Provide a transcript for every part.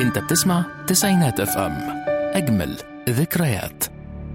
انت بتسمع تسعينات اف ام اجمل ذكريات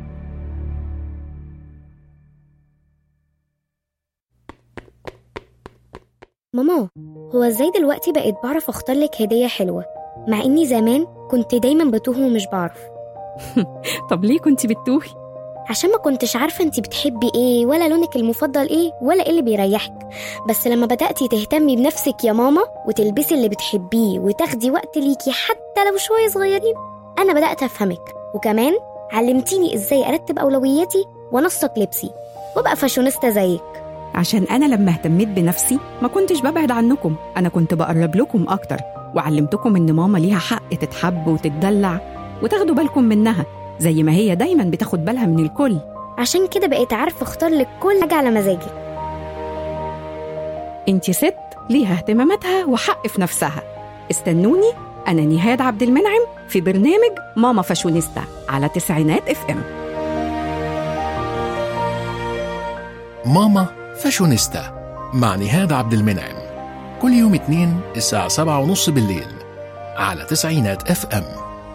ماما هو ازاي دلوقتي بقيت بعرف اختار لك هدية حلوة مع اني زمان كنت دايما بتوه ومش بعرف طب ليه كنت بتتوهي؟ عشان ما كنتش عارفة انتي بتحبي ايه ولا لونك المفضل ايه ولا ايه اللي بيريحك بس لما بدأتي تهتمي بنفسك يا ماما وتلبسي اللي بتحبيه وتاخدي وقت ليكي حتى لو شوية صغيرين انا بدأت افهمك وكمان علمتيني ازاي ارتب اولوياتي وانسق لبسي وابقى فاشونيستا زيك عشان أنا لما اهتميت بنفسي ما كنتش ببعد عنكم أنا كنت بقرب لكم أكتر وعلمتكم إن ماما ليها حق تتحب وتتدلع وتاخدوا بالكم منها زي ما هي دايما بتاخد بالها من الكل عشان كده بقيت عارفة اختار لك كل حاجة على مزاجي انت ست ليها اهتماماتها وحق في نفسها استنوني أنا نهاد عبد المنعم في برنامج ماما فاشونيستا على تسعينات اف ام ماما فاشونيستا مع نهاد عبد المنعم كل يوم اثنين الساعة سبعة ونص بالليل على تسعينات اف ام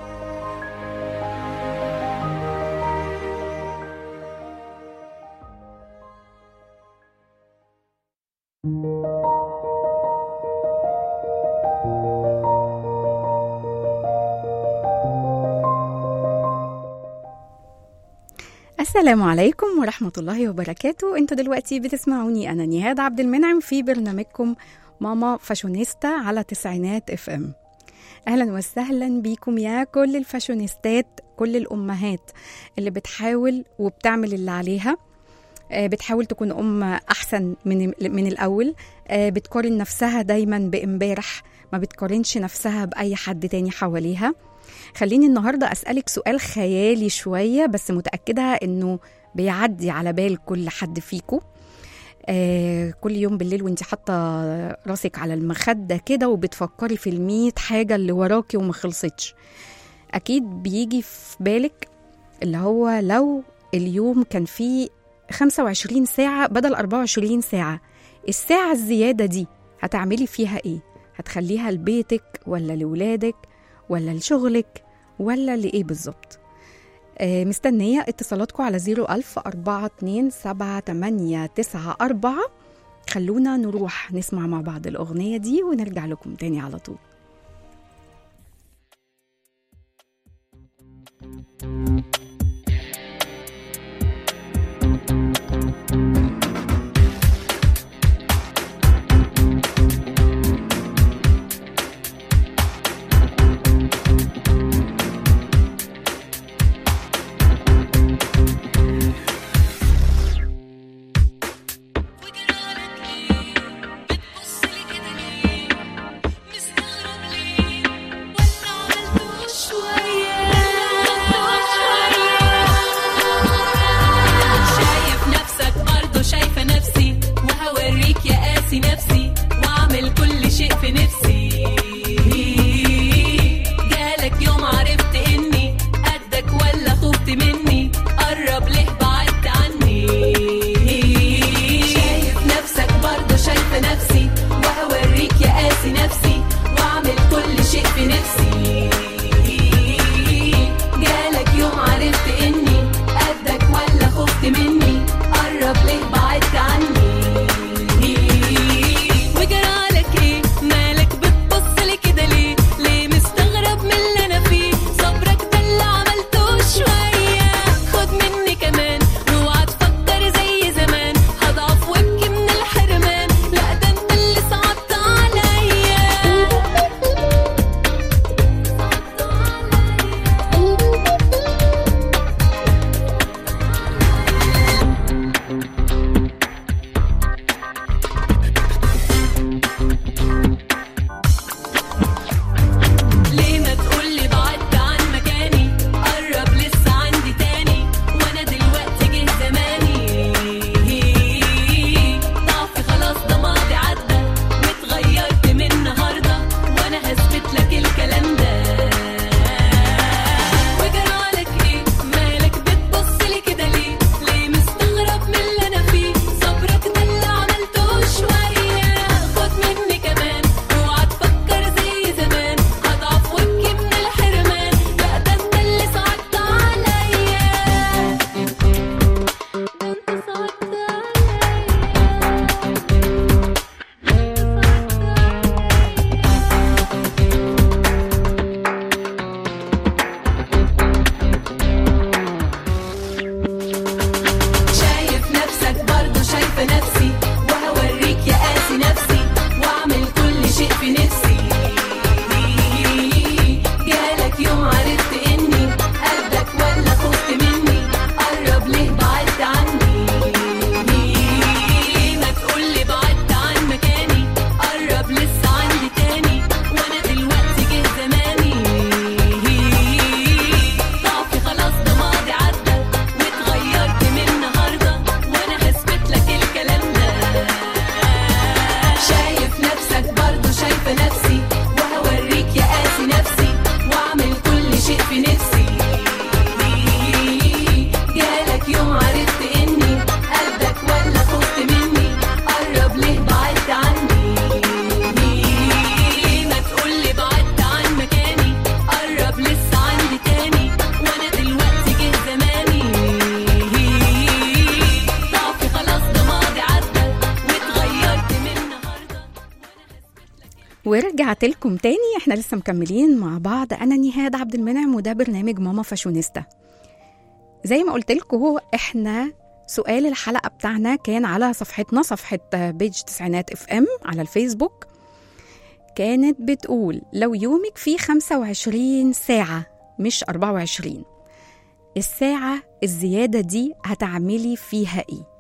السلام عليكم ورحمة الله وبركاته انتوا دلوقتي بتسمعوني أنا نهاد عبد المنعم في برنامجكم ماما فاشونيستا على تسعينات اف ام أهلا وسهلا بيكم يا كل الفاشونيستات كل الأمهات اللي بتحاول وبتعمل اللي عليها آه، بتحاول تكون أم أحسن من من الأول آه، بتقارن نفسها دايما بإمبارح ما بتقارنش نفسها بأي حد تاني حواليها خليني النهارده اسالك سؤال خيالي شويه بس متاكده انه بيعدي على بال كل حد فيكم آه كل يوم بالليل وانت حاطه راسك على المخده كده وبتفكري في الميت حاجه اللي وراكي وما خلصتش اكيد بيجي في بالك اللي هو لو اليوم كان فيه 25 ساعه بدل 24 ساعه الساعه الزياده دي هتعملي فيها ايه هتخليها لبيتك ولا لولادك ولا لشغلك ولا لإيه بالظبط آه مستنية اتصالاتكم على 01000 42 7 8 9 4 خلونا نروح نسمع مع بعض الأغنية دي ونرجع لكم تاني على طول وجرالك ليه بتبصلي كده ليه مستغرب ورجعت لكم تاني احنا لسه مكملين مع بعض انا نهاد عبد المنعم وده برنامج ماما فاشونيستا زي ما قلت لكم احنا سؤال الحلقه بتاعنا كان على صفحتنا صفحه بيج تسعينات اف ام على الفيسبوك كانت بتقول لو يومك فيه 25 ساعه مش 24 الساعه الزياده دي هتعملي فيها ايه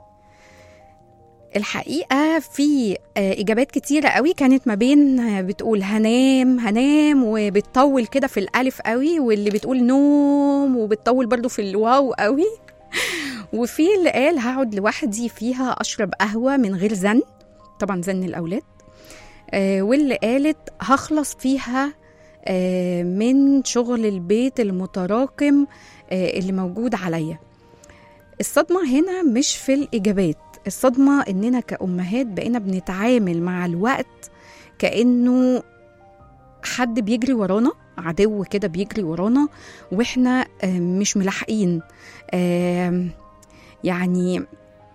الحقيقة في آه، إجابات كتيرة قوي كانت ما بين آه، بتقول هنام هنام وبتطول كده في الألف قوي واللي بتقول نوم وبتطول برضو في الواو قوي وفي اللي قال هقعد لوحدي فيها أشرب قهوة من غير زن طبعا زن الأولاد آه، واللي قالت هخلص فيها آه، من شغل البيت المتراكم آه، اللي موجود عليا الصدمة هنا مش في الإجابات الصدمة إننا كأمهات بقينا بنتعامل مع الوقت كأنه حد بيجري ورانا عدو كده بيجري ورانا واحنا آه، مش ملاحقين آم، يعني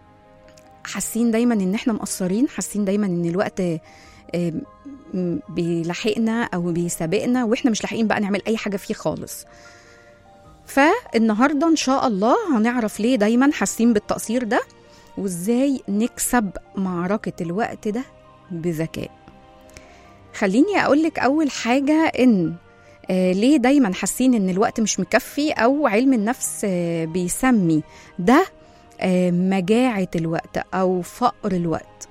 حاسين دايما ان احنا مقصرين حاسين دايما ان الوقت آم، م- بيلاحقنا او بيسابقنا واحنا مش لاحقين بقى نعمل اي حاجه فيه خالص فالنهارده ان شاء الله هنعرف ليه دايما حاسين بالتقصير ده وازاي نكسب معركه الوقت ده بذكاء خليني اقولك اول حاجه ان آه ليه دايما حاسين ان الوقت مش مكفي او علم النفس آه بيسمي ده آه مجاعه الوقت او فقر الوقت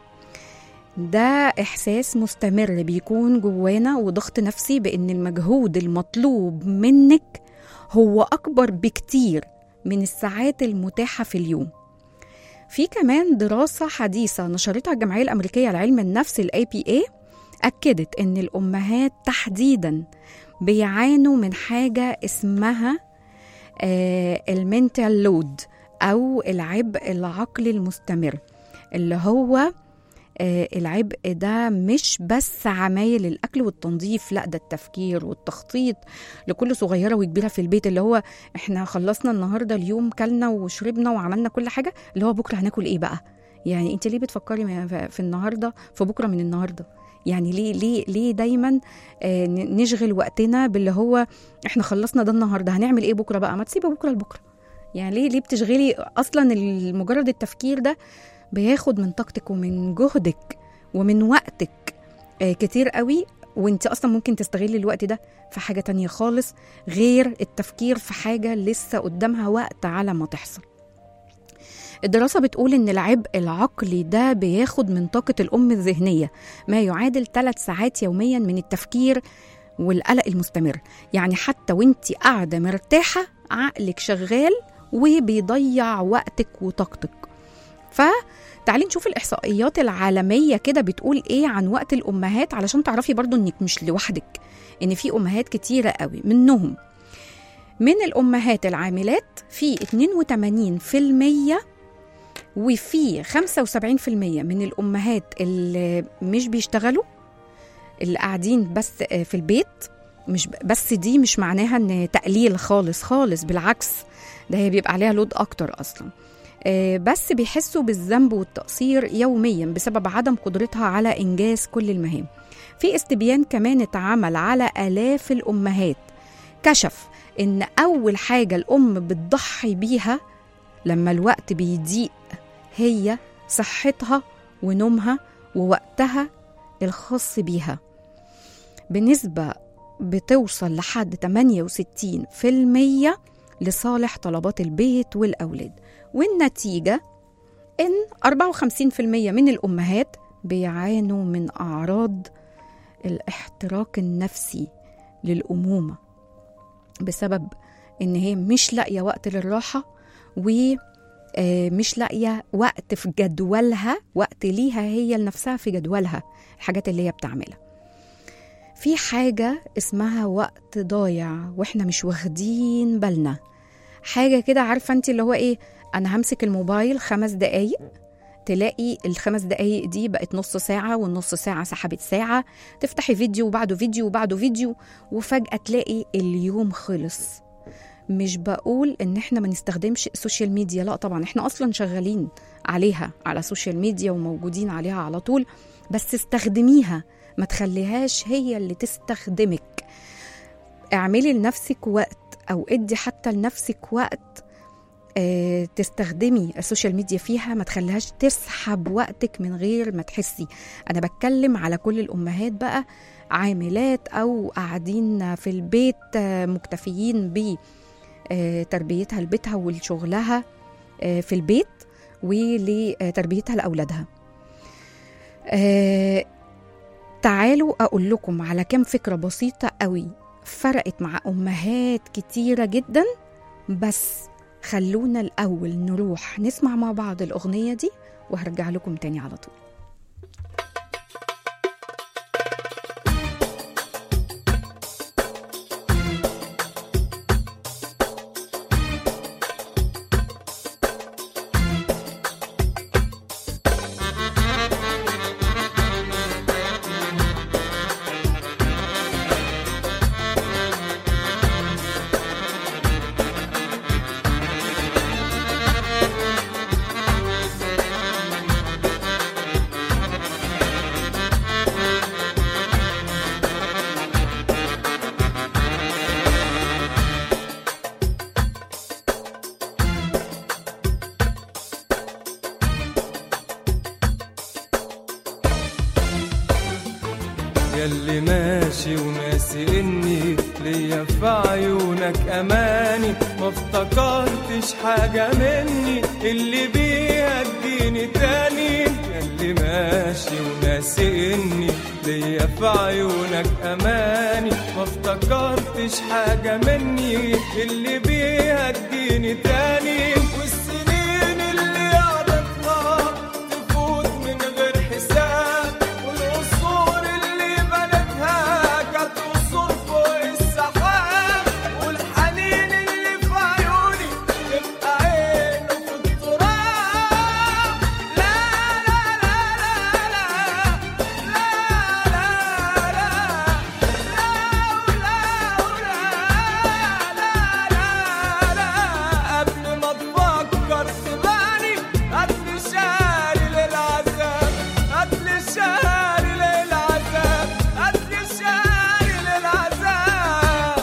ده احساس مستمر بيكون جوانا وضغط نفسي بان المجهود المطلوب منك هو اكبر بكتير من الساعات المتاحه في اليوم في كمان دراسة حديثة نشرتها الجمعية الأمريكية لعلم النفس ال APA أكدت إن الأمهات تحديدا بيعانوا من حاجة اسمها المنتال لود أو العبء العقلي المستمر اللي هو آه، العبء ده مش بس عمايل الاكل والتنظيف لا ده التفكير والتخطيط لكل صغيره وكبيره في البيت اللي هو احنا خلصنا النهارده اليوم كلنا وشربنا وعملنا كل حاجه اللي هو بكره هناكل ايه بقى يعني انت ليه بتفكري م- في في النهارده في بكره من النهارده يعني ليه ليه ليه دايما آه، ن- نشغل وقتنا باللي هو احنا خلصنا ده النهارده هنعمل ايه بكره بقى ما تسيبي بكره لبكره يعني ليه ليه بتشغلي اصلا مجرد التفكير ده بياخد من طاقتك ومن جهدك ومن وقتك آه، كتير قوي وانت اصلا ممكن تستغلي الوقت ده في حاجه تانية خالص غير التفكير في حاجه لسه قدامها وقت على ما تحصل الدراسة بتقول إن العبء العقلي ده بياخد من طاقة الأم الذهنية ما يعادل ثلاث ساعات يوميا من التفكير والقلق المستمر يعني حتى وانت قاعدة مرتاحة عقلك شغال وبيضيع وقتك وطاقتك فتعالي نشوف الإحصائيات العالمية كده بتقول إيه عن وقت الأمهات علشان تعرفي برضو إنك مش لوحدك إن في أمهات كتيرة قوي منهم من الأمهات العاملات في 82% وفي 75% من الأمهات اللي مش بيشتغلوا اللي قاعدين بس في البيت مش بس دي مش معناها ان تقليل خالص خالص بالعكس ده هي بيبقى عليها لود اكتر اصلا آه، بس بيحسوا بالذنب والتقصير يوميا بسبب عدم قدرتها على انجاز كل المهام في استبيان كمان اتعمل على الاف الامهات كشف ان اول حاجه الام بتضحي بيها لما الوقت بيضيق هي صحتها ونومها ووقتها الخاص بيها بنسبة بتوصل لحد 68% لصالح طلبات البيت والأولاد والنتيجة إن 54% من الأمهات بيعانوا من أعراض الاحتراق النفسي للأمومة بسبب إن هي مش لاقية وقت للراحة ومش لاقية وقت في جدولها وقت ليها هي لنفسها في جدولها الحاجات اللي هي بتعملها في حاجة اسمها وقت ضايع واحنا مش واخدين بالنا حاجة كده عارفة انت اللي هو ايه انا همسك الموبايل خمس دقايق تلاقي الخمس دقايق دي بقت نص ساعة والنص ساعة سحبت ساعة تفتحي فيديو وبعده فيديو وبعده فيديو وفجأة تلاقي اليوم خلص مش بقول ان احنا ما نستخدمش السوشيال ميديا لا طبعا احنا اصلا شغالين عليها على السوشيال ميديا وموجودين عليها على طول بس استخدميها ما تخليهاش هي اللي تستخدمك اعملي لنفسك وقت او ادي حتى لنفسك وقت آه، تستخدمي السوشيال ميديا فيها ما تخليهاش تسحب وقتك من غير ما تحسي انا بتكلم على كل الامهات بقى عاملات او قاعدين في البيت آه، مكتفيين بتربيتها لبيتها ولشغلها آه، في البيت ولتربيتها لاولادها آه، تعالوا اقول لكم على كام فكره بسيطه قوي فرقت مع امهات كتيره جدا بس خلونا الاول نروح نسمع مع بعض الاغنيه دي وهرجع لكم تاني على طول ياللي ماشي وناسي اني ليا في عيونك اماني ما افتكرتش حاجة مني اللي بيها اديني تاني ياللي ماشي وناسي اني ليا في عيونك اماني ما افتكرتش حاجة مني اللي بيها اديني تاني والسنين اللي قعدتها تفوت من غير حساب والقصور اللي بنتها كانت قصور فوق السحاب والحنين اللي في عيوني تبقى عينه في التراب لا لا لا لا لا لا لا لا قبل ما تفكر تباني قتل شاري للعذاب قتل شاري للعذاب قتل شاري للعذاب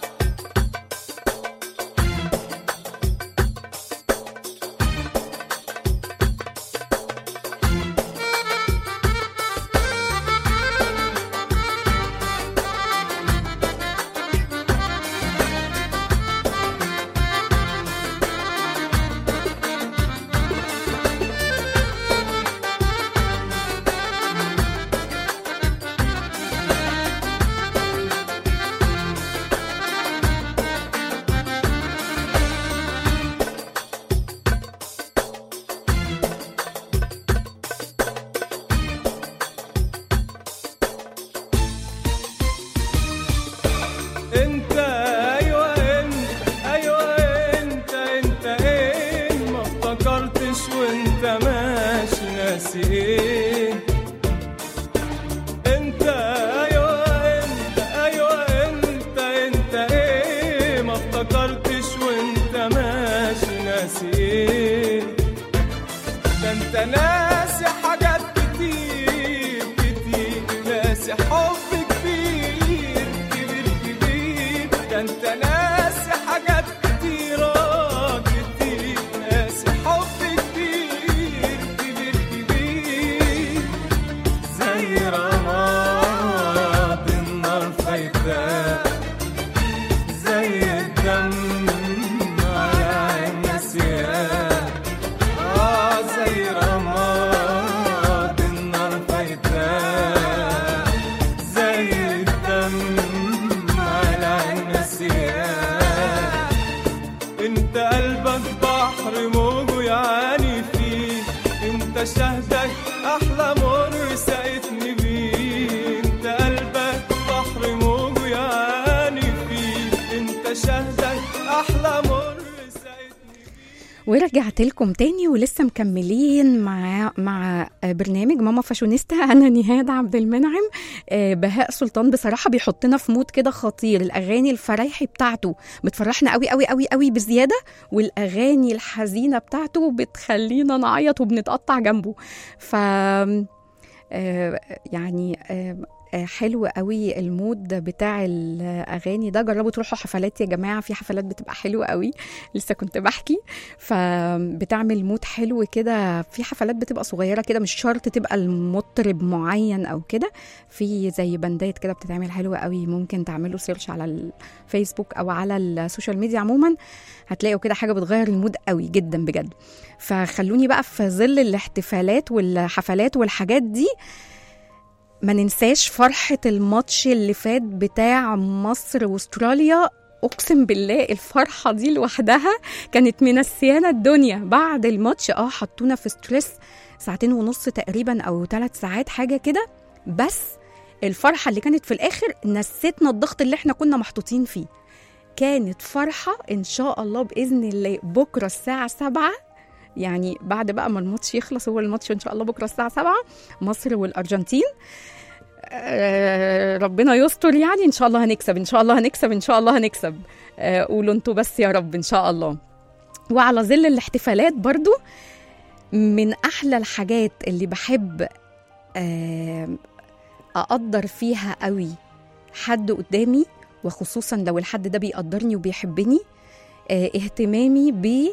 انت ايوه انت ايوه انت انت ايه ما افتكرتش وانت ماشي ناسي ايه انت ايوه انت ايوه انت انت ايه ما افتكرتش وانت ماشي ناسي ايه ده انت ناسي حاجات كتير كتير ناسي حب كبير كبير كبير ده انت ناسي حاجات كتيرة كتير ناسي حب كبير كبير كبير زي رماد النار فايتاه زي الدم على عين نسيان آه زي رماد النار فايتاه زي الدم على عين نسيان انت قلبك بحر موجه يعاني فيه انت شهدك احلى مر سقتني بيه انت قلبك بحر موجه يعاني فيه انت شهدك احلى مر سقتني ورجعت لكم تاني ولسه مكملين مع مع برنامج ماما فاشونيستا انا نهاد عبد المنعم آه، بهاء سلطان بصراحه بيحطنا في مود كده خطير الاغاني الفرايحي بتاعته بتفرحنا قوي قوي قوي قوي بزياده والاغاني الحزينه بتاعته بتخلينا نعيط وبنتقطع جنبه ف آه، يعني آه، آه، حلو قوي المود بتاع الاغاني ده جربوا تروحوا حفلات يا جماعه في حفلات بتبقى حلوه قوي لسه كنت بحكي فبتعمل مود حلو كده في حفلات بتبقى صغيره كده مش شرط تبقى المطرب معين او كده في زي بندات كده بتتعمل حلوه قوي ممكن تعملوا سيرش على الفيسبوك او على السوشيال ميديا عموما هتلاقوا كده حاجه بتغير المود قوي جدا بجد فخلوني بقى في ظل الاحتفالات والحفلات والحاجات دي ما ننساش فرحة الماتش اللي فات بتاع مصر واستراليا اقسم بالله الفرحة دي لوحدها كانت منسيانا الدنيا بعد الماتش اه حطونا في ستريس ساعتين ونص تقريبا او ثلاث ساعات حاجة كده بس الفرحة اللي كانت في الاخر نسيتنا الضغط اللي احنا كنا محطوطين فيه كانت فرحة ان شاء الله باذن الله بكرة الساعة سبعة يعني بعد بقى ما الماتش يخلص هو الماتش ان شاء الله بكره الساعه 7 مصر والارجنتين آه، ربنا يستر يعني ان شاء الله هنكسب ان شاء الله هنكسب ان شاء الله هنكسب آه، قولوا انتوا بس يا رب ان شاء الله وعلى ظل الاحتفالات برضو من احلى الحاجات اللي بحب آه، اقدر فيها قوي حد قدامي وخصوصا لو الحد ده بيقدرني وبيحبني آه، اهتمامي ب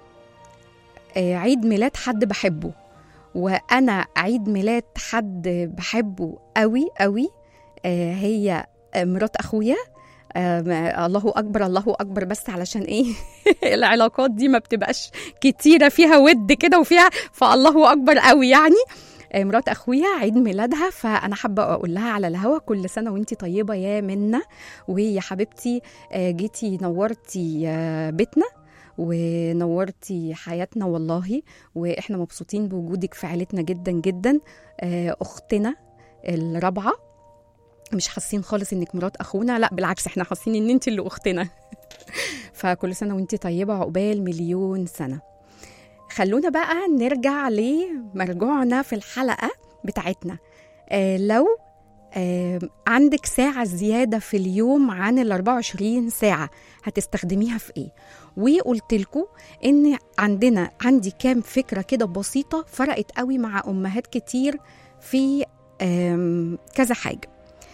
آه، عيد ميلاد حد بحبه وانا عيد ميلاد حد بحبه قوي قوي آه، هي آه، مرات اخويا آه، ما- الله اكبر الله اكبر بس علشان ايه العلاقات دي ما بتبقاش كتيره فيها ود كده وفيها فالله اكبر قوي يعني آه، مرات اخويا عيد ميلادها فانا حابه اقول لها على الهوا كل سنه وانتي طيبه يا منى ويا حبيبتي آه، جيتي نورتي آه، بيتنا ونورتي حياتنا والله واحنا مبسوطين بوجودك في عيلتنا جدا جدا آه، اختنا الرابعه مش حاسين خالص انك مرات اخونا لا بالعكس احنا حاسين ان انت اللي اختنا فكل سنه وانت طيبه عقبال مليون سنه خلونا بقى نرجع لمرجوعنا في الحلقه بتاعتنا آه لو آه عندك ساعة زيادة في اليوم عن ال 24 ساعة هتستخدميها في ايه؟ وقلت لكم ان عندنا عندي كام فكرة كده بسيطة فرقت قوي مع امهات كتير في آم، كذا حاجة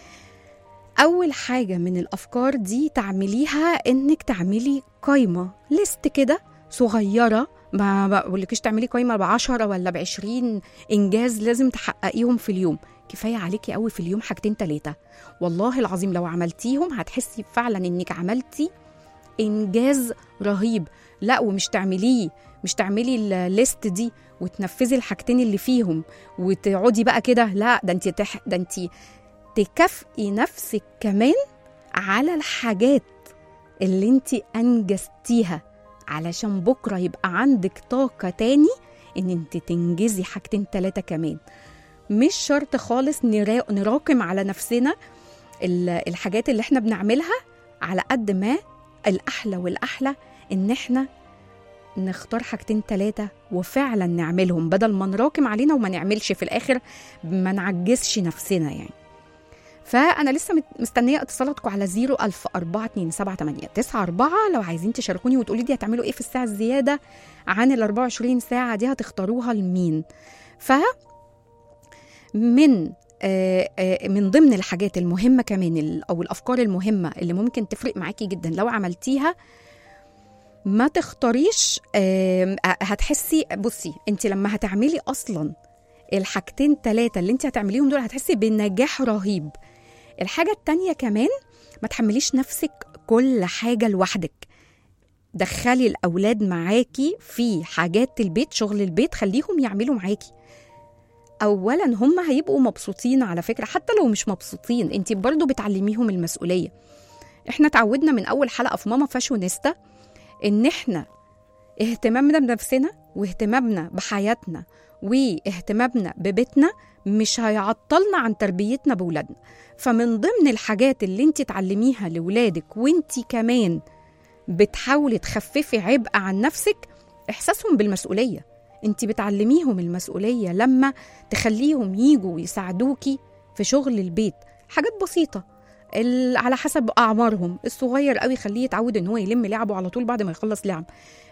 أول حاجة من الأفكار دي تعمليها إنك تعملي قايمة ليست كده صغيرة ما بقولكيش تعملي قايمة بعشرة ولا بعشرين إنجاز لازم تحققيهم في اليوم كفاية عليكي قوي في اليوم حاجتين تلاتة والله العظيم لو عملتيهم هتحسي فعلا إنك عملتي إنجاز رهيب لا ومش تعمليه مش تعملي الليست دي وتنفذي الحاجتين اللي فيهم وتقعدي بقى كده لا ده انت تح... ده انت تكافئي نفسك كمان على الحاجات اللي انت انجزتيها علشان بكره يبقى عندك طاقه تاني ان انت تنجزي حاجتين تلاتة كمان مش شرط خالص نرا... نراكم على نفسنا ال- الحاجات اللي احنا بنعملها على قد ما الاحلى والاحلى ان احنا نختار حاجتين تلاتة وفعلا نعملهم بدل ما نراكم علينا وما نعملش في الاخر ما نعجزش نفسنا يعني فانا لسه مت- مستنيه اتصالاتكم على 0 4 2 7 8 9 4 لو عايزين تشاركوني وتقولي لي هتعملوا ايه في الساعه الزياده عن ال 24 ساعه دي هتختاروها لمين ف من آه، آه، من ضمن الحاجات المهمه كمان ال- او الافكار المهمه اللي ممكن تفرق معاكي جدا لو عملتيها ما تختاريش آم، آه، هتحسي بصي انت لما هتعملي اصلا الحاجتين ثلاثه اللي انت هتعمليهم دول هتحسي بنجاح رهيب الحاجه التانية كمان ما تحمليش نفسك كل حاجه لوحدك دخلي الاولاد معاكي في حاجات البيت شغل البيت خليهم يعملوا معاكي اولا هم هيبقوا مبسوطين على فكره حتى لو مش مبسوطين انت برضو بتعلميهم المسؤوليه احنا اتعودنا من اول حلقه في ماما فاشونيستا ان احنا اهتمامنا بنفسنا واهتمامنا بحياتنا واهتمامنا ببيتنا مش هيعطلنا عن تربيتنا بولادنا فمن ضمن الحاجات اللي انت تعلميها لولادك وانت كمان بتحاولي تخففي عبء عن نفسك احساسهم بالمسؤوليه انت بتعلميهم المسؤوليه لما تخليهم يجوا يساعدوكي في شغل البيت حاجات بسيطه ال- على حسب اعمارهم الصغير قوي خليه يتعود ان هو يلم لعبه على طول بعد ما يخلص لعب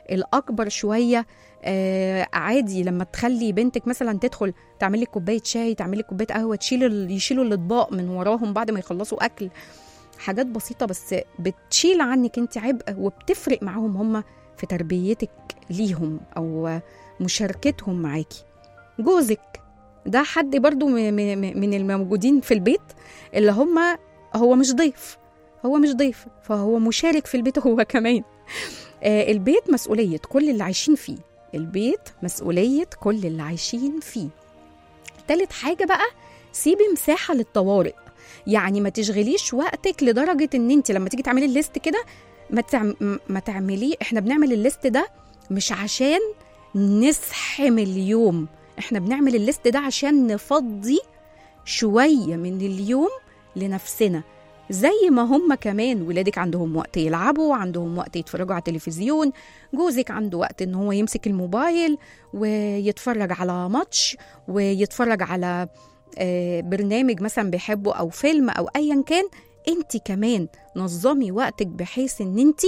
الاكبر شويه آه عادي لما تخلي بنتك مثلا تدخل تعمل لك كوبايه شاي تعمل لك كوبايه قهوه تشيل ال- يشيلوا الاطباق من وراهم بعد ما يخلصوا اكل حاجات بسيطه بس بتشيل عنك انت عبء وبتفرق معاهم هم في تربيتك ليهم او مشاركتهم معاكي جوزك ده حد برضو م- م- م- من الموجودين في البيت اللي هم هو مش ضيف هو مش ضيف فهو مشارك في البيت هو كمان آه البيت مسؤولية كل اللي عايشين فيه البيت مسؤولية كل اللي عايشين فيه تالت حاجة بقى سيبي مساحة للطوارئ يعني ما تشغليش وقتك لدرجة ان انت لما تيجي تعملي الليست كده ما, تعم... ما تعمليه احنا بنعمل الليست ده مش عشان نزحم اليوم احنا بنعمل الليست ده عشان نفضي شوية من اليوم لنفسنا زي ما هم كمان ولادك عندهم وقت يلعبوا عندهم وقت يتفرجوا على التلفزيون جوزك عنده وقت ان هو يمسك الموبايل ويتفرج على ماتش ويتفرج على آه، برنامج مثلا بيحبه او فيلم او ايا كان انت كمان نظمي وقتك بحيث ان انت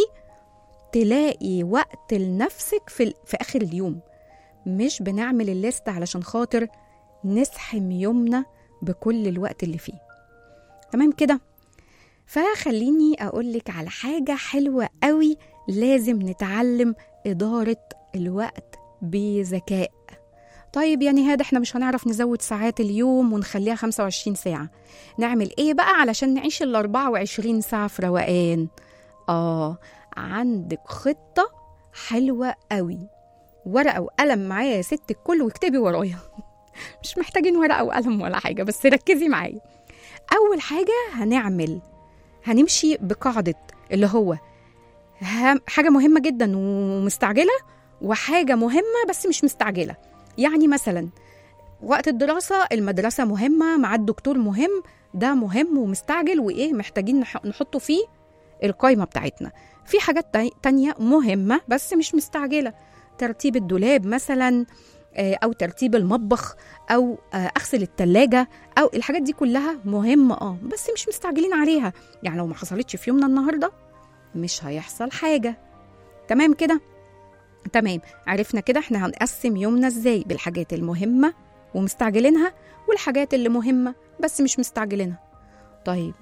تلاقي وقت لنفسك في, ال- في اخر اليوم مش بنعمل الليست علشان خاطر نسحم يومنا بكل الوقت اللي فيه تمام كده فخليني أقولك على حاجة حلوة قوي لازم نتعلم إدارة الوقت بذكاء طيب يا نهاد احنا مش هنعرف نزود ساعات اليوم ونخليها 25 ساعة نعمل ايه بقى علشان نعيش ال 24 ساعة في روقان اه عندك خطة حلوة قوي ورقة وقلم معايا يا ست الكل واكتبي ورايا مش محتاجين ورقة وقلم ولا حاجة بس ركزي معايا أول حاجة هنعمل هنمشي بقاعدة اللي هو هم- حاجة مهمة جدا ومستعجلة وحاجة مهمة بس مش مستعجلة يعني مثلا وقت الدراسة المدرسة مهمة مع الدكتور مهم ده مهم ومستعجل وإيه محتاجين نح- نحطه فيه القايمة بتاعتنا في حاجات تاني- تانية مهمة بس مش مستعجلة ترتيب الدولاب مثلا آه، أو ترتيب المطبخ أو آه، أغسل التلاجة أو الحاجات دي كلها مهمة اه بس مش مستعجلين عليها يعني لو ما حصلتش في يومنا النهاردة مش هيحصل حاجة تمام كده تمام عرفنا كده احنا هنقسم يومنا ازاي بالحاجات المهمة ومستعجلينها والحاجات اللي مهمة بس مش مستعجلينها طيب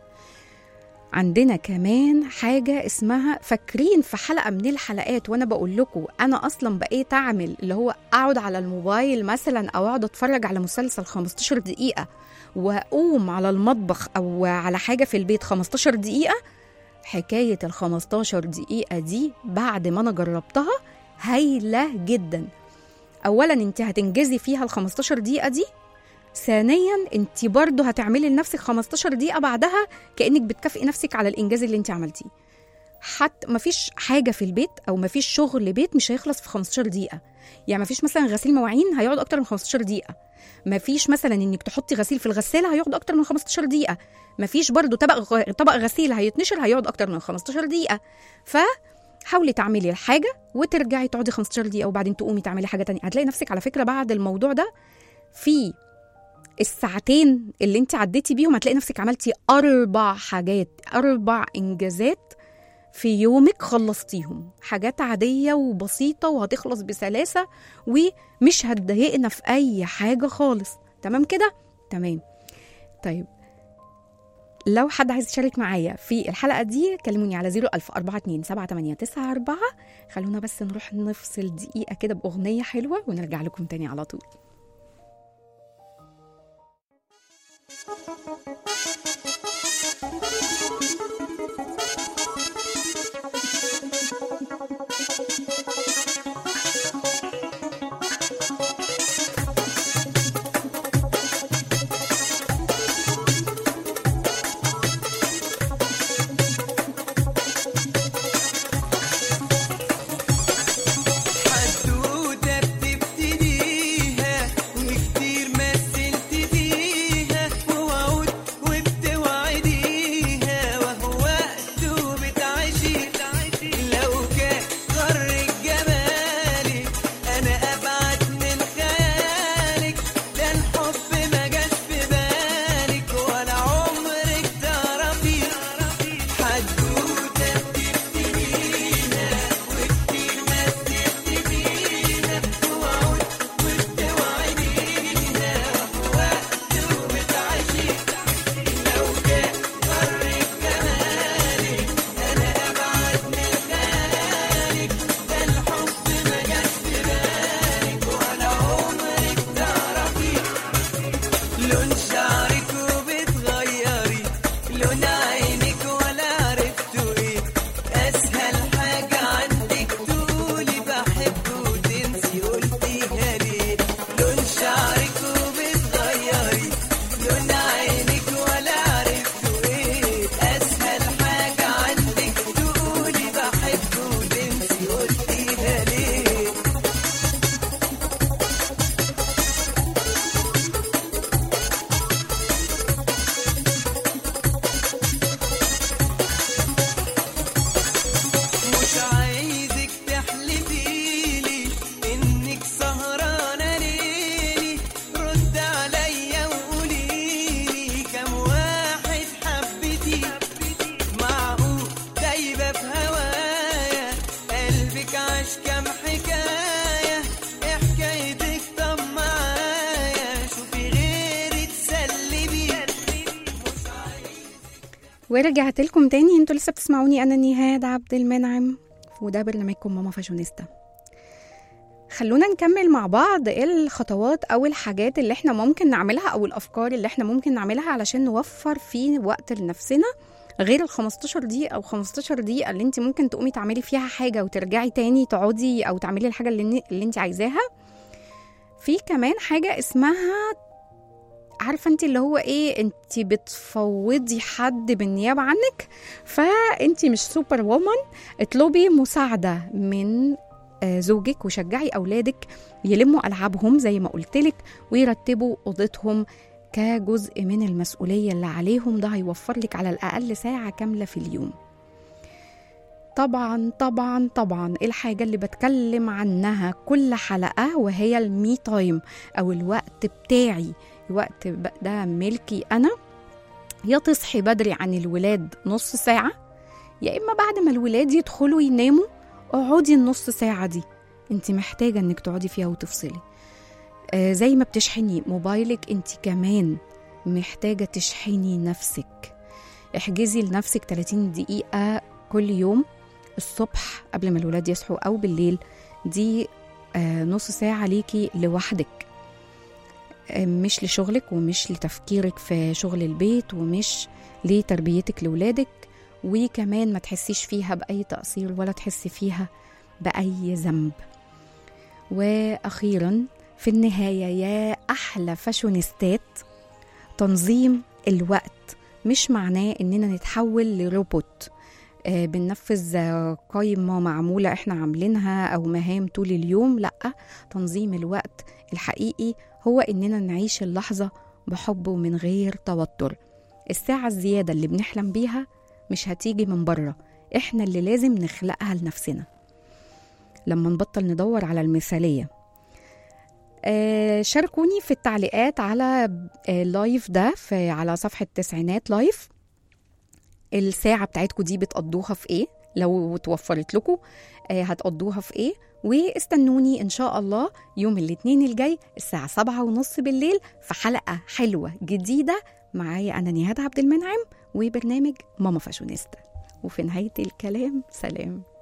عندنا كمان حاجة اسمها فاكرين في حلقة من الحلقات وانا بقول لكم انا اصلا بقيت اعمل اللي هو اقعد على الموبايل مثلا او اقعد اتفرج على مسلسل 15 دقيقة واقوم على المطبخ او على حاجة في البيت 15 دقيقة حكاية ال 15 دقيقة دي بعد ما انا جربتها هايلة جدا اولا انت هتنجزي فيها ال 15 دقيقة دي ثانيا انت برضه هتعملي لنفسك 15 دقيقه بعدها كانك بتكافئي نفسك على الانجاز اللي انت عملتيه حتى مفيش حاجه في البيت او مفيش شغل بيت مش هيخلص في 15 دقيقه يعني مفيش مثلا غسيل مواعين هيقعد اكتر من 15 دقيقه مفيش مثلا انك تحطي غسيل في الغساله هيقعد اكتر من 15 دقيقه مفيش برضه طبق غ- طبق غسيل هيتنشر هيقعد اكتر من 15 دقيقه ف حاولي تعملي الحاجه وترجعي تقعدي 15 دقيقه وبعدين تقومي تعملي حاجه تانية هتلاقي نفسك على فكره بعد الموضوع ده في الساعتين اللي انت عديتي بيهم هتلاقي نفسك عملتي اربع حاجات اربع انجازات في يومك خلصتيهم حاجات عادية وبسيطة وهتخلص بسلاسة ومش هتضايقنا في أي حاجة خالص تمام كده؟ تمام طيب لو حد عايز يشارك معايا في الحلقة دي كلموني على 01042 خلونا بس نروح نفصل دقيقة كده بأغنية حلوة ونرجع لكم تاني على طول حدوتة بتبتديها وكتير مثلت فيها ووعود ورجعت لكم تاني انتوا لسه بتسمعوني انا نهاد عبد المنعم وده برنامجكم ماما فاشونيستا خلونا نكمل مع بعض ايه الخطوات او الحاجات اللي احنا ممكن نعملها او الافكار اللي احنا ممكن نعملها علشان نوفر في وقت لنفسنا غير ال 15 دقيقة أو 15 دقيقة اللي انت ممكن تقومي تعملي فيها حاجة وترجعي تاني تقعدي أو تعملي الحاجة اللي, اللي انت عايزاها في كمان حاجة اسمها عارفه انت اللي هو ايه انت بتفوضي حد بالنيابه عنك فانت مش سوبر وومن اطلبي مساعده من آه، زوجك وشجعي اولادك يلموا العابهم زي ما قلت لك ويرتبوا اوضتهم كجزء من المسؤوليه اللي عليهم ده هيوفر لك على الاقل ساعه كامله في اليوم طبعا طبعا طبعا الحاجة اللي بتكلم عنها كل حلقة وهي المي تايم أو الوقت بتاعي الوقت ب- ده ملكي أنا يا تصحي بدري عن الولاد نص ساعة يا إما بعد ما الولاد يدخلوا يناموا اقعدي النص ساعة دي انت محتاجة انك تقعدي فيها وتفصلي آه زي ما بتشحني موبايلك انت كمان محتاجة تشحني نفسك احجزي لنفسك 30 دقيقة كل يوم الصبح قبل ما الولاد يصحوا أو بالليل دي آه نص ساعة ليكي لوحدك آه مش لشغلك ومش لتفكيرك في شغل البيت ومش لتربيتك لولادك وكمان ما تحسيش فيها بأي تقصير ولا تحسي فيها بأي ذنب وأخيرا في النهاية يا أحلى فاشونيستات تنظيم الوقت مش معناه إننا نتحول لروبوت آه، بننفذ آه، قايمة معمولة احنا عاملينها أو مهام طول اليوم لأ تنظيم الوقت الحقيقي هو إننا نعيش اللحظة بحب ومن غير توتر الساعة الزيادة اللي بنحلم بيها مش هتيجي من بره احنا اللي لازم نخلقها لنفسنا لما نبطل ندور على المثالية آه شاركوني في التعليقات على آه لايف ده في على صفحة تسعينات لايف الساعة بتاعتكم دي بتقضوها في ايه لو توفرت لكم آه هتقضوها في ايه واستنوني ان شاء الله يوم الاثنين الجاي الساعة سبعة ونص بالليل في حلقة حلوة جديدة معايا أنا نهاد عبد المنعم وبرنامج ماما فاشونيستا وفي نهاية الكلام سلام